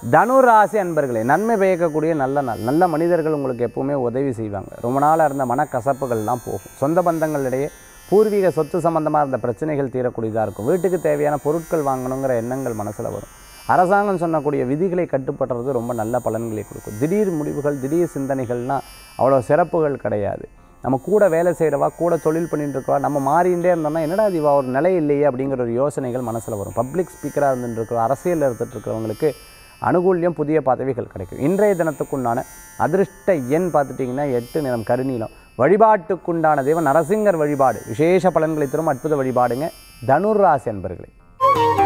தனுராசி அன்பர்களே நன்மை பயக்கக்கூடிய நல்ல நாள் நல்ல மனிதர்கள் உங்களுக்கு எப்பவுமே உதவி செய்வாங்க ரொம்ப நாளாக இருந்த மனக்கசப்புகள்லாம் போகும் சொந்த பந்தங்களிடையே பூர்வீக சொத்து சம்பந்தமாக இருந்த பிரச்சனைகள் தீரக்கூடியதாக இருக்கும் வீட்டுக்கு தேவையான பொருட்கள் வாங்கணுங்கிற எண்ணங்கள் மனசில் வரும் அரசாங்கம் சொன்னக்கூடிய விதிகளை கட்டுப்படுறது ரொம்ப நல்ல பலன்களை கொடுக்கும் திடீர் முடிவுகள் திடீர் சிந்தனைகள்லாம் அவ்வளோ சிறப்புகள் கிடையாது நம்ம கூட வேலை செய்கிறவா கூட தொழில் பண்ணிட்டு இருக்கவா நம்ம மாறிண்டே இருந்தோம்னா என்னடா இது இவா ஒரு நிலை இல்லையே அப்படிங்கிற ஒரு யோசனைகள் மனசில் வரும் பப்ளிக் ஸ்பீக்கராக இருந்துட்டு இருக்கிற அரசியலில் இருந்துட்டு இருக்கிறவங்களுக்கு அனுகூல்யம் புதிய பதவிகள் கிடைக்கும் இன்றைய தினத்துக்குண்டான அதிர்ஷ்ட எண் பார்த்துட்டிங்கன்னா எட்டு நிறம் கருநீலம் வழிபாட்டுக்குண்டான தெய்வம் நரசிங்கர் வழிபாடு விசேஷ பலன்களை தரும் அற்புத வழிபாடுங்க தனுராசி அன்பர்களே